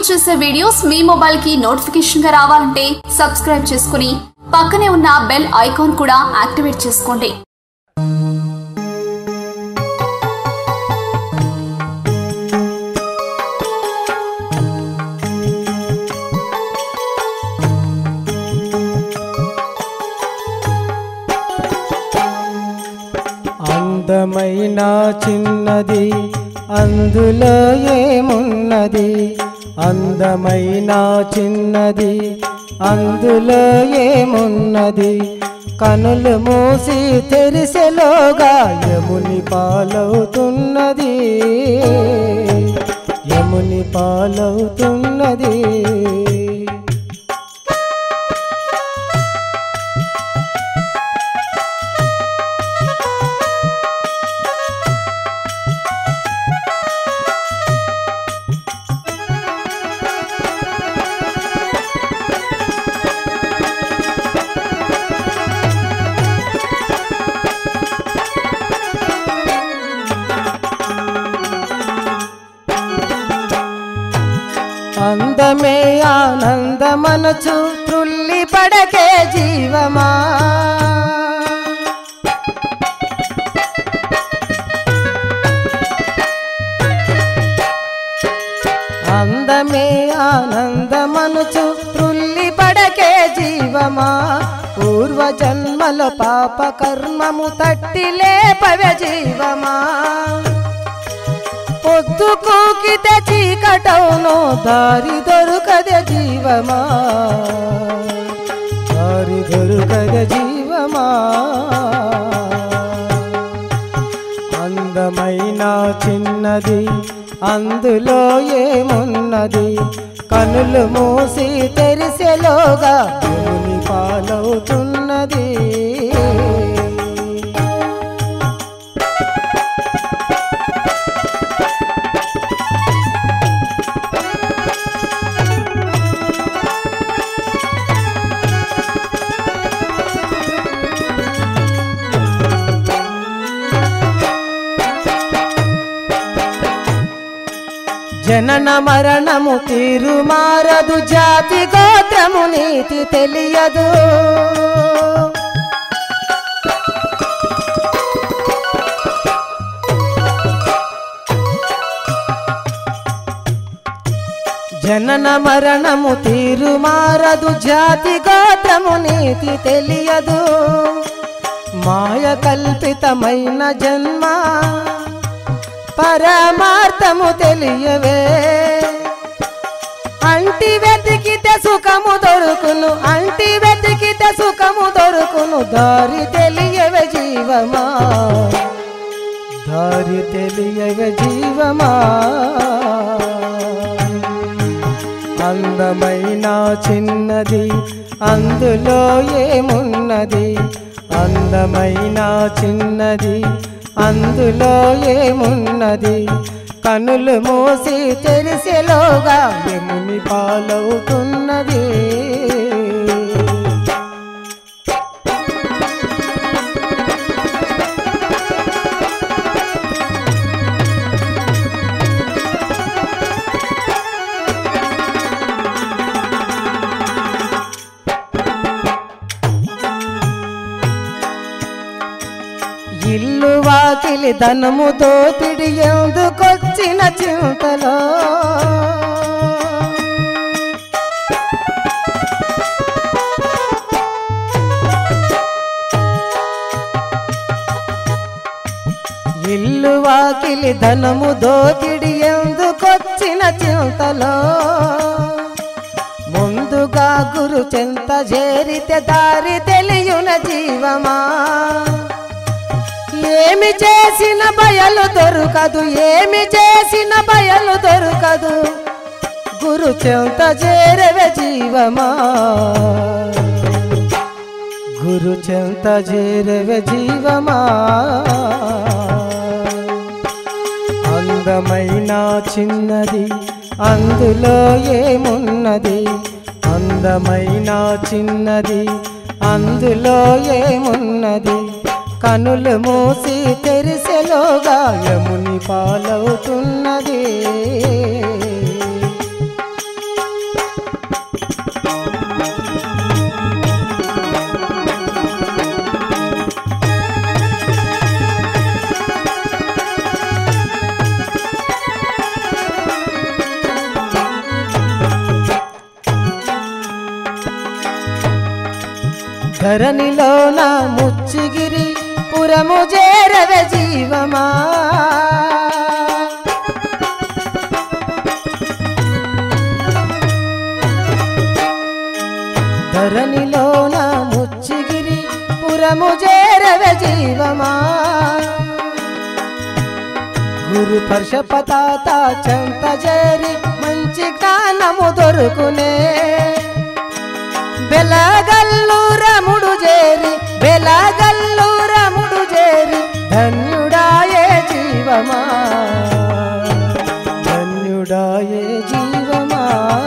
upload చేసే videos మీ mobile కి నోటిఫికేషన్ గా రావాలంటే సబ్స్క్రైబ్ చేసుకుని పక్కనే ఉన్న బెల్ ఐకాన్ కూడా యాక్టివేట్ చేసుకోండి అందమైన చిన్నది అందులో ఏమున్నది అందమైన చిన్నది అందులో ఏమున్నది కనులు మూసి తెరిసెలోగా యముని పాలవుతున్నది యముని పాలవుతున్నది అందమే ఆనందమనచు త్రుల్లి పడకే జీవమా అందమే ఆనందమనుచు త్రుల్లి పడకే జీవమా పూర్వ జన్మల పాప కర్మము తట్టి లేపవే జీవమా పొద్దు కూకితే చీకటవును దారి దొరుకదే జీవమా దారి దొరుకదే జీవమా అందమైన చిన్నది అందులో ఏమున్నది కనులు మూసి తెరిసెలోగా భూమి పాలవుతున్నది జనన మరణము తీరు మారదు జాతి గోత్రము నీతి తెలియదు జనన మరణము తీరు మారదు జాతి గోత్రము నీతి తెలియదు మాయ కల్పితమైన జన్మ పరమార్థము తెలియవే అంటి వెతికితే సుఖము దొరుకును అంటి వెతికితే సుఖము దొరుకును దారి తెలియవే జీవమా దారి తెలియవే జీవమా అందమైన చిన్నది అందులో ఏమున్నది అందమైన చిన్నది అందులో ఏమున్నది కనులు మూసి తెరిసెలోగా యముని పాలవుతున్నది ఇల్లు వాకిలి ధనము దోపిడి ఎందుకొచ్చిన చింతలో ఇల్లు వాకిలి ధనము దోకిడి ఎందుకొచ్చిన చింతలో ముందుగా గురు చెంత చేరితే దారి తెలియున జీవమా ఏమి చేసిన బయలు దొరకదు ఏమి చేసిన బయలు దొరకదు గురు చెంత చేరవే జీవమా గురు చెంత చేరవే జీవమా అందమైన చిన్నది అందులో ఏమున్నది అందమైన చిన్నది అందులో ఏమున్నది కనులు మూసి తెరిసెలోగా యముని పాలవుతున్నది ధరణిలోన ముచ్చిగిరి పురము చేరవ జీవమా ధరణిలోన ముచ్చిగిరి పురము చేరవ జీవమా గురు పర్షపతాత చెంత చేరి మంచి జ్ఞానము దొరుకునే బెలగల్లు రముడు చేరి బెలగల్లు రముడు చేరి ధన్యుడాయే జీవమా ధన్యుడాయే జీవమా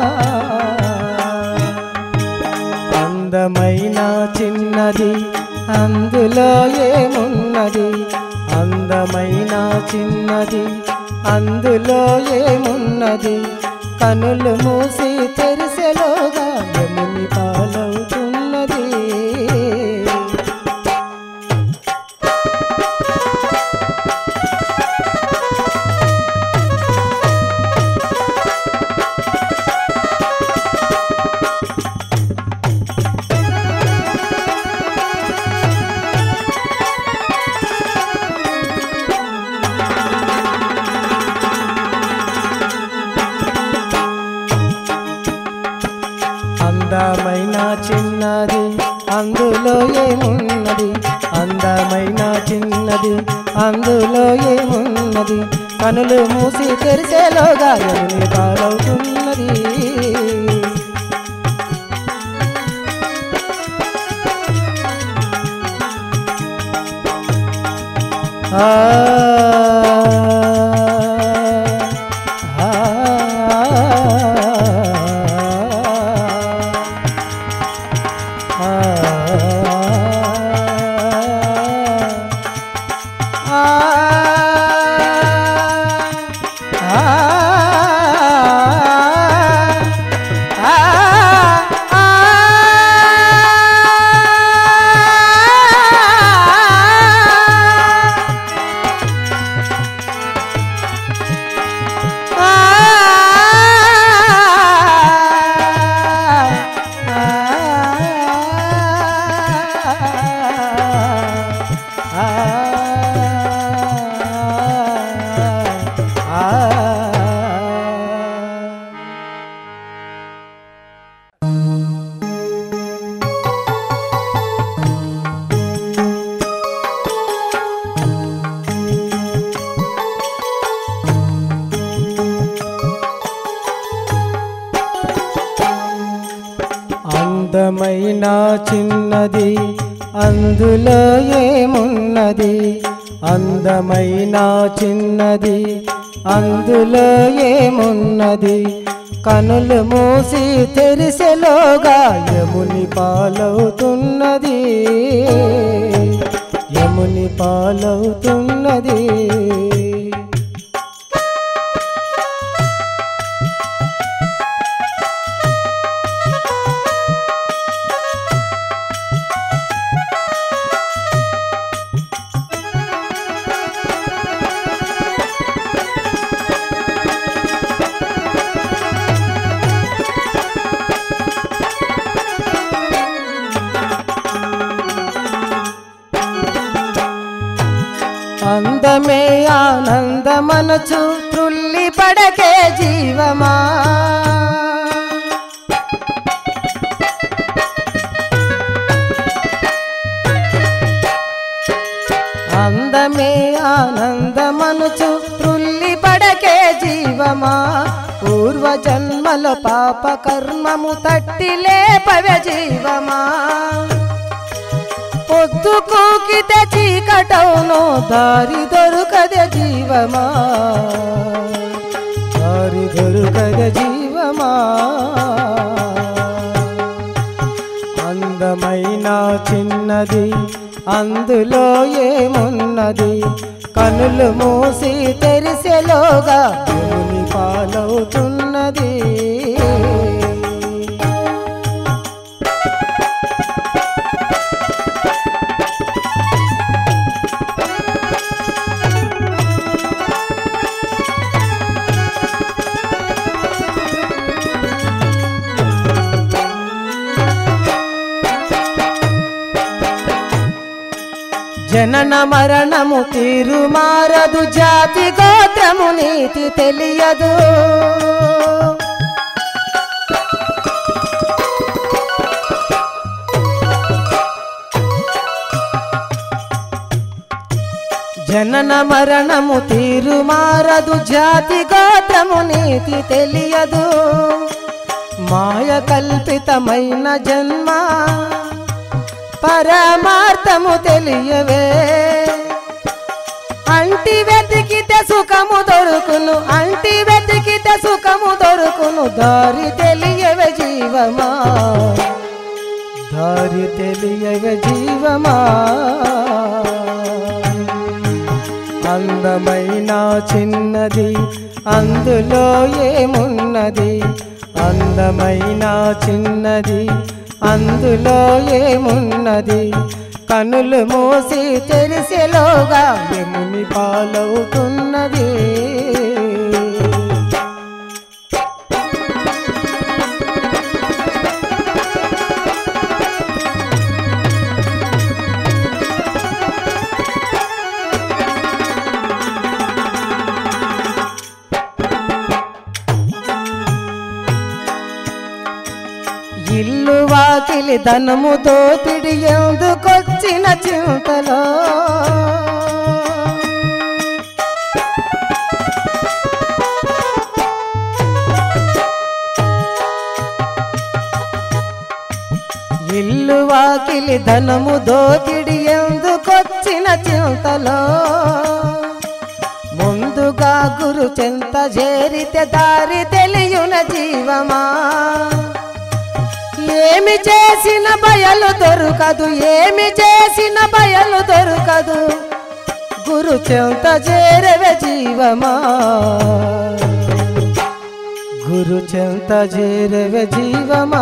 అందమైన చిన్నది అందులో ఏమున్నది అందమైన చిన్నది అందులో ఏమున్నది కనులు మూసి తెరిసెలోగా యముని పాలవుతున్నది అందమైన చిన్నది అందులో ఏమున్నది అందమైన చిన్నది అందులో ఏమున్నది కనులు మూసి తెరిసేలోగా యముని పాలవుతున్నది ఆ ఆ అందమైన చిన్నది అందులో ఏమున్నది అందమైన చిన్నది అందులో ఏమున్నది కనులు మూసి తెరిసెలోగా యముని పాలవుతున్నది యముని పాలవుతున్నది అందమే ఆనందమనచు త్రుల్లి పడకే జీవమా అందమే ఆనందమనుచు త్రుల్లి పడకే జీవమా పూర్వ జన్మల పాప కర్మము తట్టి లేపవే జీవమా పొద్దు కూకితే చీకటవును దారి దొరుకదే జీవమా దారి దొరుకదే జీవమా అందమైన చిన్నది అందులో ఏమున్నది కనులు మూసి తెరిసెలోగా దేవుని పాలవుతున్నది జనన మరణము తీరు మారదు జాతి గోత్రము నీతి తెలియదు జనన మరణము తీరు మారదు జాతి గోత్రము నీతి తెలియదు మాయ కల్పితమైన జన్మ పరమార్థము తెలియవే అంటి వెతికితే సుఖము దొరుకును అంటి వెతికితే సుఖము దొరుకును దారి తెలియవే జీవమా దారి తెలియవే జీవమా అందమైన చిన్నది అందులో ఏమున్నది అందమైన చిన్నది అందులో ఏమున్నది కనులు మూసి తెరిసెలోగా యముని పాలవుతున్నది ఇల్లు వాకిలి ధనము దోపిడి ఎందుకొచ్చిన చింతలో ఇల్లు వాకిలి ధనము దోపిడి ఎందుకొచ్చిన చింతలో ముందుగా గురు చెంత చేరితే దారి తెలియున జీవమా ఏమి చేసిన బయలు దొరకదు ఏమి చేసిన బయలు దొరకదు గురు చెంత చేరవే జీవమా గురు చెంత చేరవే జీవమా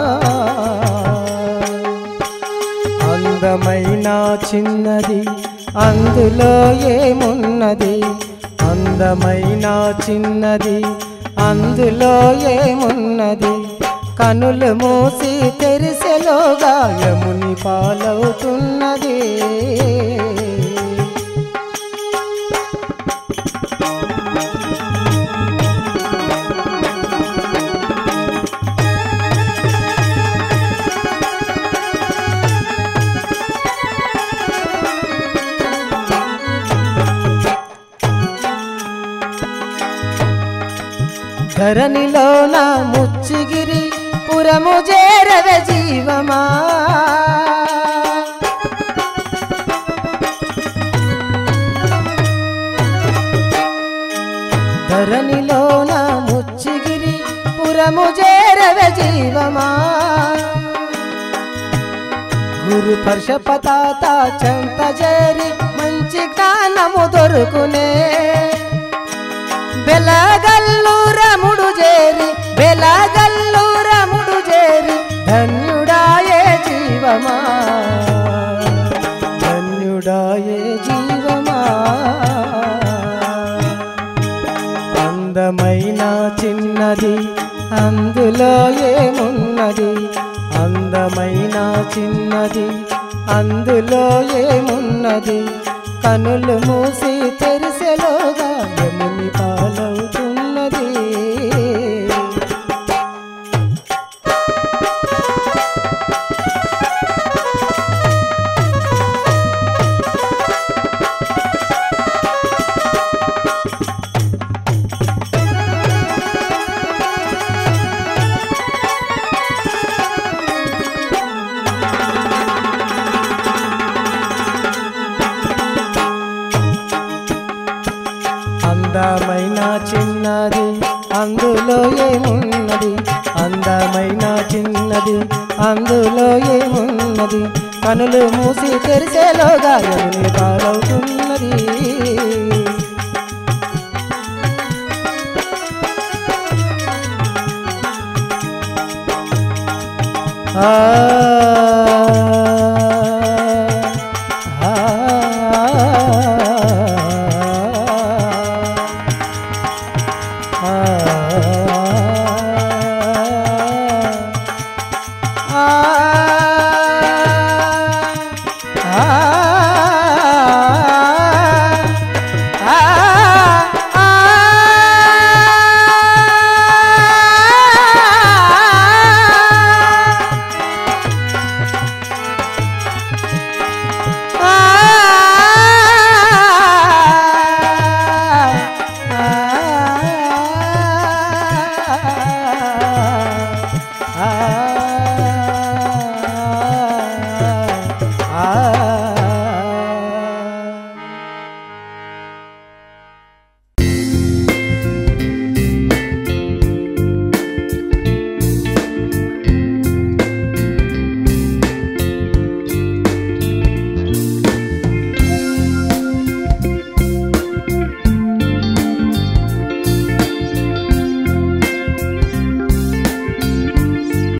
అందమైన చిన్నది అందులో ఏమున్నది అందమైన చిన్నది అందులో ఏమున్నది కనులు మూసి తెరిసెలోగా యముని పాలవుతున్నది ధరణిలోన ముచ్చిగిరి పురము చేరవ జీవమా ధరణిలోన ముచ్చిగిరి పురము చేరవ జీవమా గురు పర్షపతాత చంత చేరి మంచి జ్ఞానము దొరుకునే బెలగల్లు రముడు చేరి బెలగల్లు రముడు చేరి ధన్యుడాయే జీవమా ధన్యుడాయే జీవమా అందమైన చిన్నది అందులో ఏమున్నది అందమైన చిన్నది అందులో ఏమున్నది కనులు మూసి తెరిసెలోగా యముని పాలవుతున్నది అందమైన చిన్నది అందులో ఏమున్నది అందమైన చిన్నది అందులో ఏమున్నది కనులు మూసి తెరిసేలోగా యముని పాలవుతున్నది ఆ